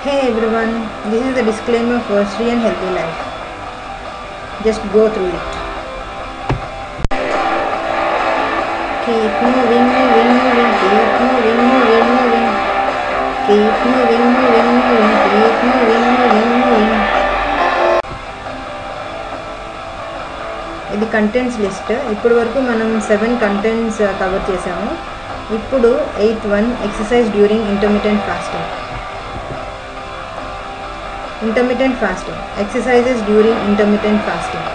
Hey everyone, this is the disclaimer for Free and Healthy Life. Just go through it. Keep moving, moving, moving, keep moving, moving, moving. Keep moving, moving, moving, keep moving, moving, moving. ఇది contents list ఇప్పటి వరకు మనం seven contents cover చేసాము ఇప్పుడు eighth one exercise during intermediate fasting intermediate fasting exercises during intermediate fasting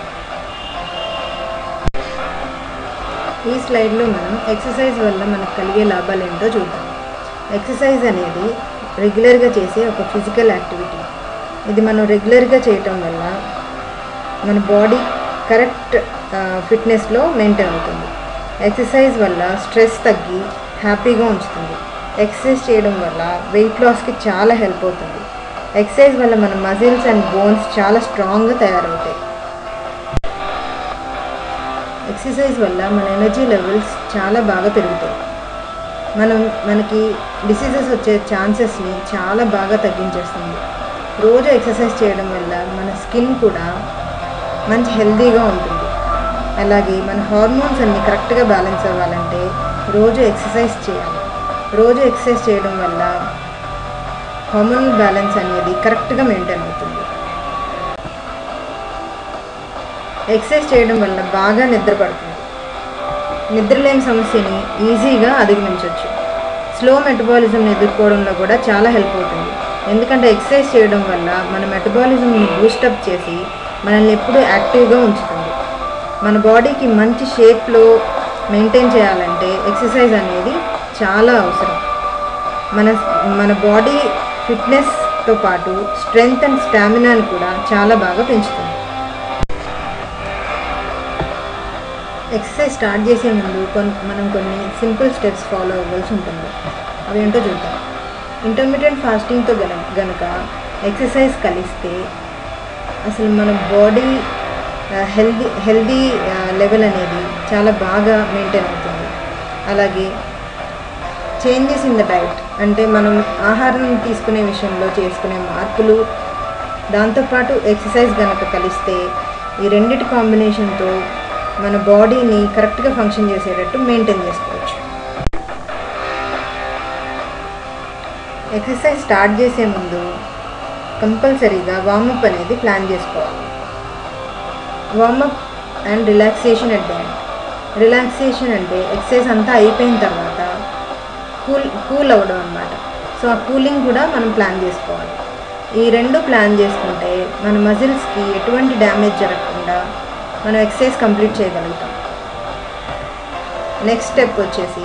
ఈ స్లైడ్లో మనం exercise వల్ల మనకు కలిగే లాభాలు ఏంటో చూద్దాం ఎక్సర్సైజ్ అనేది రెగ్యులర్గా చేసే ఒక ఫిజికల్ యాక్టివిటీ ఇది మనం రెగ్యులర్గా చేయటం వల్ల మన బాడీ కరెక్ట్ ఫిట్నెస్లో మెయింటైన్ అవుతుంది ఎక్సర్సైజ్ వల్ల స్ట్రెస్ తగ్గి హ్యాపీగా ఉంచుతుంది ఎక్సర్సైజ్ చేయడం వల్ల వెయిట్ లాస్కి చాలా హెల్ప్ అవుతుంది ఎక్సర్సైజ్ వల్ల మన మజిల్స్ అండ్ బోన్స్ చాలా స్ట్రాంగ్గా తయారవుతాయి ఎక్సర్సైజ్ వల్ల మన ఎనర్జీ లెవెల్స్ చాలా బాగా పెరుగుతాయి మనం మనకి డిసీజెస్ వచ్చే ఛాన్సెస్ని చాలా బాగా తగ్గించేస్తుంది రోజు ఎక్సర్సైజ్ చేయడం వల్ల మన స్కిన్ కూడా మంచి హెల్తీగా ఉంటుంది అలాగే మన హార్మోన్స్ అన్నీ కరెక్ట్గా బ్యాలెన్స్ అవ్వాలంటే రోజు ఎక్సర్సైజ్ చేయాలి రోజు ఎక్సర్సైజ్ చేయడం వల్ల హార్మోనల్ బ్యాలెన్స్ అనేది కరెక్ట్గా మెయింటైన్ అవుతుంది ఎక్సర్సైజ్ చేయడం వల్ల బాగా నిద్ర పడుతుంది నిద్రలేని సమస్యని ఈజీగా అధిగమించవచ్చు స్లో మెటబాలిజంని ఎదుర్కోవడంలో కూడా చాలా హెల్ప్ అవుతుంది ఎందుకంటే ఎక్సర్సైజ్ చేయడం వల్ల మన మెటబాలిజంని బూస్టప్ చేసి మనల్ని ఎప్పుడూ యాక్టివ్గా ఉంచుతుంది మన బాడీకి మంచి షేప్లో మెయింటైన్ చేయాలంటే ఎక్సర్సైజ్ అనేది చాలా అవసరం మన మన బాడీ ఫిట్నెస్తో పాటు స్ట్రెంగ్త్ అండ్ స్టామినాని కూడా చాలా బాగా పెంచుతుంది ఎక్సర్సైజ్ స్టార్ట్ చేసే ముందు కొన్ని మనం కొన్ని సింపుల్ స్టెప్స్ ఫాలో అవ్వాల్సి ఉంటుంది అవేంటో చూద్దాం ఇంటర్మీడియట్ ఫాస్టింగ్తో గన గనక ఎక్సర్సైజ్ కలిస్తే అసలు మన బాడీ హెల్దీ హెల్దీ లెవెల్ అనేది చాలా బాగా మెయింటైన్ అవుతుంది అలాగే చేంజెస్ ఇన్ ద డైట్ అంటే మనం ఆహారం తీసుకునే విషయంలో చేసుకునే మార్పులు దాంతోపాటు ఎక్సర్సైజ్ కనుక కలిస్తే ఈ రెండిటి కాంబినేషన్తో మన బాడీని కరెక్ట్గా ఫంక్షన్ చేసేటట్టు మెయింటైన్ చేసుకోవచ్చు ఎక్సర్సైజ్ స్టార్ట్ చేసే ముందు కంపల్సరీగా వార్మప్ అనేది ప్లాన్ చేసుకోవాలి warm up and relaxation at the end relaxation అంటే ఎక్సర్సైజ్ అంతా అయిపోయిన తర్వాత కూల్ కూల్ అవ్వడం అనమాట సో ఆ కూలింగ్ కూడా మనం ప్లాన్ చేసుకోవాలి ఈ రెండు ప్లాన్ చేసుకుంటే మన మజిల్స్కి ఎటువంటి డ్యామేజ్ జరగకుండా మనం ఎక్సర్సైజ్ కంప్లీట్ చేయగలుగుతాం నెక్స్ట్ స్టెప్ వచ్చేసి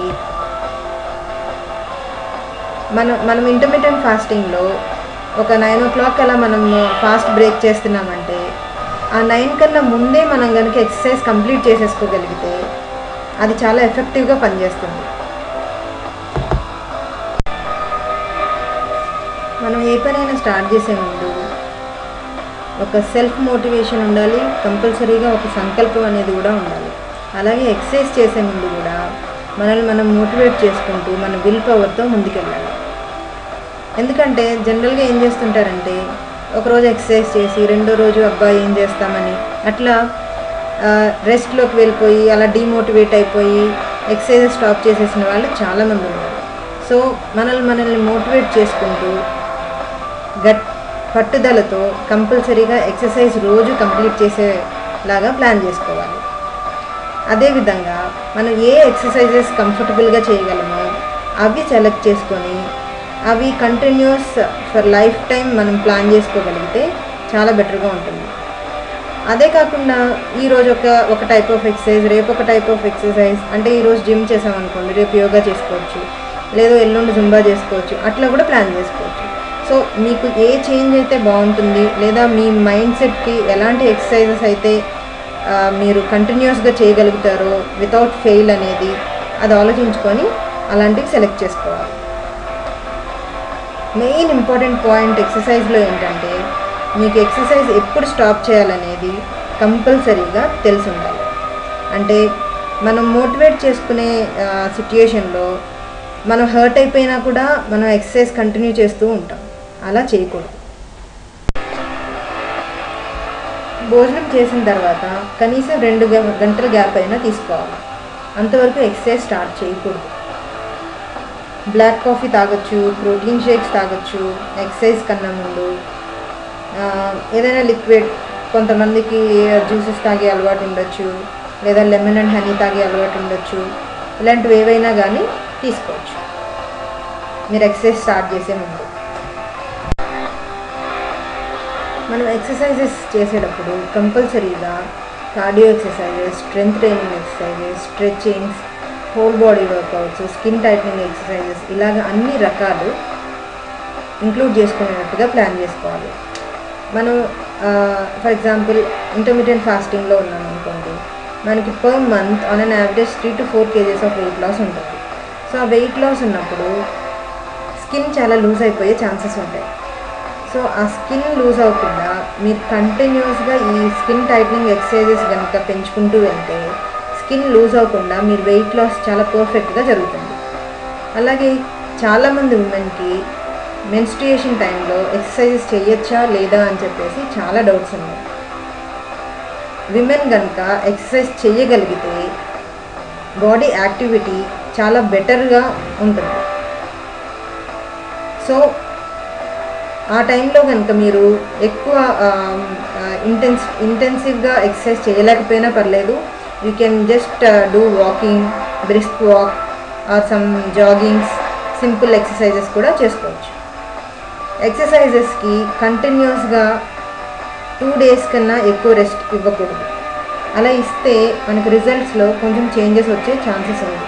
మనం మనం ఇంటర్మీడియట్ ఫాస్టింగ్లో ఒక నైన్ ఓ క్లాక్ అలా మనం ఫాస్ట్ బ్రేక్ చేస్తున్నామంటే ఆ నైన్ కన్నా ముందే మనం కనుక ఎక్సర్సైజ్ కంప్లీట్ చేసేసుకోగలిగితే అది చాలా ఎఫెక్టివ్గా పనిచేస్తుంది మనం ఏ పనైనా స్టార్ట్ చేసే ముందు ఒక సెల్ఫ్ మోటివేషన్ ఉండాలి కంపల్సరీగా ఒక సంకల్పం అనేది కూడా ఉండాలి అలాగే ఎక్సర్సైజ్ చేసే ముందు కూడా మనల్ని మనం మోటివేట్ చేసుకుంటూ మన విల్ పవర్తో ముందుకెళ్ళాలి ఎందుకంటే జనరల్గా ఏం చేస్తుంటారంటే ఒకరోజు ఎక్సర్సైజ్ చేసి రెండో రోజు అబ్బాయి ఏం చేస్తామని అట్లా రెస్ట్లోకి వెళ్ళిపోయి అలా డిమోటివేట్ అయిపోయి ఎక్సర్సైజ్ స్టాప్ చేసేసిన వాళ్ళు చాలామంది ఉన్నారు సో మనల్ని మనల్ని మోటివేట్ చేసుకుంటూ గట్ పట్టుదలతో కంపల్సరీగా ఎక్సర్సైజ్ రోజు కంప్లీట్ చేసేలాగా ప్లాన్ చేసుకోవాలి అదేవిధంగా మనం ఏ ఎక్సర్సైజెస్ కంఫర్టబుల్గా చేయగలమో అవి సెలెక్ట్ చేసుకొని అవి కంటిన్యూస్ ఫర్ లైఫ్ టైం మనం ప్లాన్ చేసుకోగలిగితే చాలా బెటర్గా ఉంటుంది అదే కాకుండా ఈరోజు ఒక ఒక టైప్ ఆఫ్ ఎక్సర్సైజ్ రేపు ఒక టైప్ ఆఫ్ ఎక్సర్సైజ్ అంటే ఈరోజు జిమ్ చేసామనుకోండి రేపు యోగా చేసుకోవచ్చు లేదో ఎల్లుండి జుంబా చేసుకోవచ్చు అట్లా కూడా ప్లాన్ చేసుకోవచ్చు సో మీకు ఏ చేంజ్ అయితే బాగుంటుంది లేదా మీ మైండ్ సెట్కి ఎలాంటి ఎక్సర్సైజెస్ అయితే మీరు కంటిన్యూస్గా చేయగలుగుతారో వితౌట్ ఫెయిల్ అనేది అది ఆలోచించుకొని అలాంటివి సెలెక్ట్ చేసుకోవాలి మెయిన్ ఇంపార్టెంట్ పాయింట్ ఎక్సర్సైజ్లో ఏంటంటే మీకు ఎక్సర్సైజ్ ఎప్పుడు స్టాప్ చేయాలనేది కంపల్సరీగా తెలిసి ఉండాలి అంటే మనం మోటివేట్ చేసుకునే సిట్యుయేషన్లో మనం హర్ట్ అయిపోయినా కూడా మనం ఎక్సర్సైజ్ కంటిన్యూ చేస్తూ ఉంటాం అలా చేయకూడదు భోజనం చేసిన తర్వాత కనీసం రెండు గ- గంటల గ్యాప్ అయినా తీసుకోవాలి అంతవరకు ఎక్సర్సైజ్ స్టార్ట్ చేయకూడదు బ్లాక్ కాఫీ తాగొచ్చు ప్రోటీన్ షేక్స్ తాగొచ్చు ఎక్సర్సైజ్ కన్నా ముందు ఆ, ఏదైనా లిక్విడ్ కొంతమందికి జ్యూసెస్ తాగే అలవాటు ఉండొచ్చు లేదా లెమన్ అండ్ హనీ తాగే అలవాటు ఉండొచ్చు ఇలాంటివి ఏవైనా కానీ తీసుకోవచ్చు మీరు ఎక్సర్సైజ్ స్టార్ట్ చేసే ముందు మనం ఎక్సర్సైజెస్ చేసేటప్పుడు కంపల్సరీగా cardio exercises strength training exercises stretchings whole body workouts skin tightening exercises ఇలాగ అన్ని రకాలు ఇంక్లూడ్ చేసుకునేటట్టుగా ప్లాన్ చేసుకోవాలి మనం ఫర్ ఎగ్జాంపుల్ ఇంటర్మీడియట్ ఫాస్టింగ్లో ఉన్నాం అనుకోండి మనకి per month on an average three to four KGs of weight loss ఉంటుంది సో ఆ వెయిట్ లాస్ ఉన్నప్పుడు స్కిన్ చాలా లూజ్ అయిపోయే ఛాన్సెస్ ఉంటాయి సో ఆ స్కిన్ లూజ్ అవ్వకుండా మీరు కంటిన్యూస్గా ఈ స్కిన్ టైట్నింగ్ ఎక్సర్సైజెస్ కనుక పెంచుకుంటూ వెళ్తే స్కిన్ లూజ్ అవ్వకుండా మీరు వెయిట్ లాస్ చాలా పర్ఫెక్ట్గా జరుగుతుంది అలాగే చాలామంది ఉమెన్కి మెన్స్ట్రియేషన్ టైంలో ఎక్సర్సైజెస్ చేయొచ్చా లేదా అని చెప్పేసి చాలా డౌట్స్ ఉన్నాయి విమెన్ కనుక ఎక్సర్సైజ్ చేయగలిగితే బాడీ యాక్టివిటీ చాలా బెటర్గా ఉంటుంది సో ఆ టైంలో కనుక మీరు ఎక్కువ ఇంటెన్స్ ఇంటెన్సివ్గా ఎక్సర్సైజ్ చేయలేకపోయినా పర్లేదు you can just do walking brisk walk or some joggings simple exercises కూడా చేసుకోవచ్చు ఎక్సర్సైజెస్కి కంటిన్యూస్గా టూ డేస్ కన్నా ఎక్కువ రెస్ట్ ఇవ్వకూడదు అలా ఇస్తే మనకు రిజల్ట్స్లో కొంచెం చేంజెస్ వచ్చే ఛాన్సెస్ ఉంది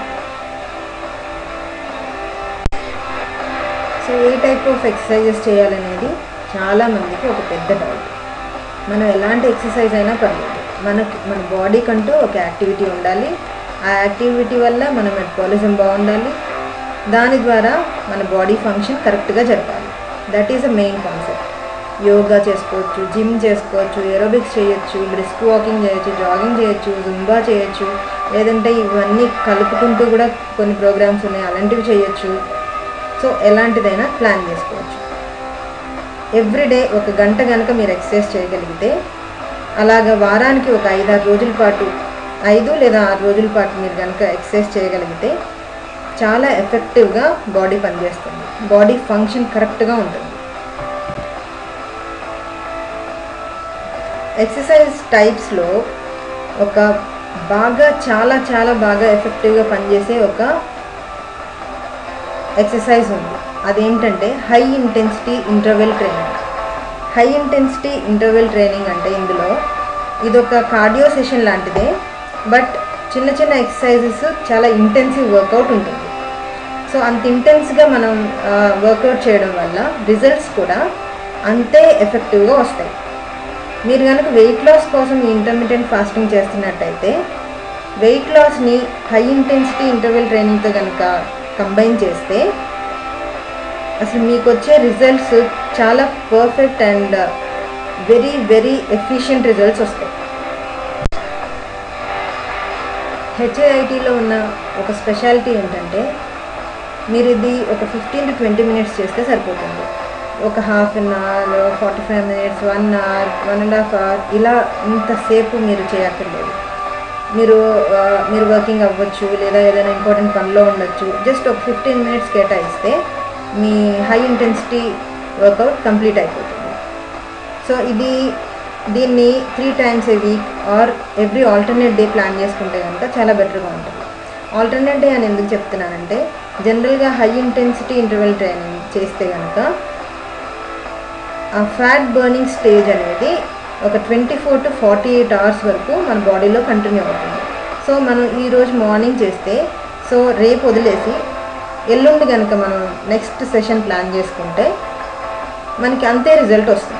so a type of exercises చేయాలనేది చాలా మందికి ఒక పెద్ద డౌట్ మనం ఎలాంటి ఎక్సర్సైజ్ అయినా పర్లేదు మనకి మన బాడీకంటూ ఒక యాక్టివిటీ ఉండాలి ఆ యాక్టివిటీ వల్ల మన మెటబాలిజం బాగుండాలి దాని ద్వారా మన బాడీ ఫంక్షన్ కరెక్ట్గా జరగాలి that is a main concept yoga చేసుకోవచ్చు జిమ్ చేసుకోవచ్చు ఏరోబిక్స్ చేయొచ్చు బ్రిస్క్ వాకింగ్ చేయొచ్చు జాగింగ్ చేయొచ్చు జుంబా చేయొచ్చు లేదంటే ఇవన్నీ కలుపుకుంటూ కూడా కొన్ని ప్రోగ్రామ్స్ ఉన్నాయి అలాంటివి చేయొచ్చు సో ఎలాంటిదైనా ప్లాన్ చేసుకోవచ్చు ఎవ్రీడే ఒక గంట కనుక మీరు ఎక్సర్సైజ్ చేయగలిగితే అలాగ వారానికి ఒక ఐదారు రోజుల పాటు ఐదు లేదా ఆరు రోజుల పాటు మీరు కనుక ఎక్సర్సైజ్ చేయగలిగితే చాలా ఎఫెక్టివ్గా బాడీ పనిచేస్తుంది బాడీ ఫంక్షన్ కరెక్ట్గా ఉంటుంది ఎక్సర్సైజ్ టైప్స్లో ఒక బాగా చాలా చాలా బాగా ఎఫెక్టివ్గా పనిచేసే ఒక ఎక్సర్సైజ్ ఉంది అదేంటంటే high intensity interval training high intensity interval training అంటే ఇందులో ఇది ఒక కార్డియో సెషన్ లాంటిదే బట్ చిన్న చిన్న ఎక్సర్సైజెస్ చాలా ఇంటెన్సివ్ వర్కౌట్ ఉంటుంది సో అంత ఇంటెన్స్గా మనం వర్కౌట్ చేయడం వల్ల రిజల్ట్స్ కూడా అంతే ఎఫెక్టివ్గా వస్తాయి మీరు కనుక వెయిట్ లాస్ కోసం ఈ ఇంటర్మీడియట్ ఫాస్టింగ్ చేస్తున్నట్టయితే వెయిట్ లాస్ని హై ఇంటెన్సిటీ ఇంటర్వెల్ ట్రైనింగ్తో కనుక కంబైన్ చేస్తే అసలు మీకు వచ్చే రిజల్ట్స్ చాలా perfect and very very efficient results వస్తాయి హెచ్ఐఐటిలో ఉన్న ఒక స్పెషాలిటీ ఏంటంటే మీరు ఇది ఒక ఫిఫ్టీన్ టు ట్వంటీ మినిట్స్ చేస్తే సరిపోతుంది ఒక half an hour forty five minutes one hour one and half hour ఇలా ఇంతసేపు మీరు చేయక్కర్లేదు మీరు ఆ, మీరు వర్కింగ్ అవ్వచ్చు లేదా ఏదైనా ఇంపార్టెంట్ పనిలో ఉండొచ్చు జస్ట్ ఒక ఫిఫ్టీన్ మినిట్స్ కేటాయిస్తే మీ హై ఇంటెన్సిటీ వర్కౌట్ కంప్లీట్ అయిపోతుంది సో ఇది దీన్ని three times a week or every alternate day plan చేసుకుంటే కనుక చాలా బెటర్గా ఉంటుంది ఆల్టర్నేట్ డే అని ఎందుకు చెప్తున్నానంటే జనరల్గా హై ఇంటెన్సిటీ ఇంటర్వెల్ ట్రైనింగ్ చేస్తే కనుక ఆ ఫ్యాట్ బర్నింగ్ స్టేజ్ అనేది ఒక twenty four to forty eight hours వరకు మన బాడీలో కంటిన్యూ అవుతుంది సో మనం ఈరోజు మార్నింగ్ చేస్తే సో రేపు వదిలేసి ఎల్లుండి కనుక మనం నెక్స్ట్ సెషన్ ప్లాన్ చేసుకుంటే మనకి అంతే రిజల్ట్ వస్తుంది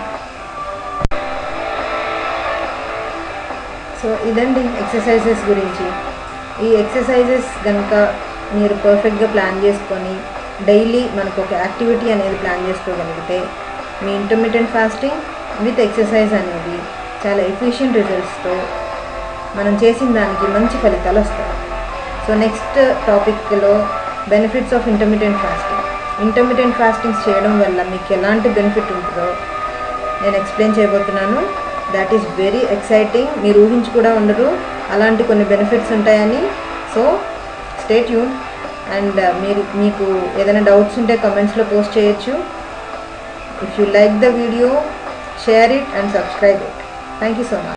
సో ఇదండి ఎక్సర్సైజెస్ గురించి ఈ ఎక్సర్సైజెస్ కనుక మీరు పర్ఫెక్ట్గా ప్లాన్ చేసుకొని డైలీ మనకు ఒక యాక్టివిటీ అనేది ప్లాన్ చేసుకోగలిగితే మీ ఇంటర్మీడియట్ ఫాస్టింగ్ విత్ ఎక్సర్సైజ్ అనేది చాలా ఎఫిషియంట్ రిజల్ట్స్తో మనం చేసిన దానికి మంచి ఫలితాలు వస్తాయి సో నెక్స్ట్ టాపిక్లో benefits of intermediate fasting intermediate fastings చేయడం వల్ల మీకు ఎలాంటి బెనిఫిట్ ఉంటుందో నేను ఎక్స్ప్లెయిన్ చేయబోతున్నాను దాట్ ఈస్ వెరీ ఎక్సైటింగ్ మీరు ఊహించి కూడా ఉండరు అలాంటి కొన్ని బెనిఫిట్స్ ఉంటాయని సో స్టే ట్యూన్ అండ్ మీరు మీకు ఏదైనా డౌట్స్ ఉంటే కమెంట్స్లో పోస్ట్ చేయొచ్చు if you like the video share it and subscribe it thank you so much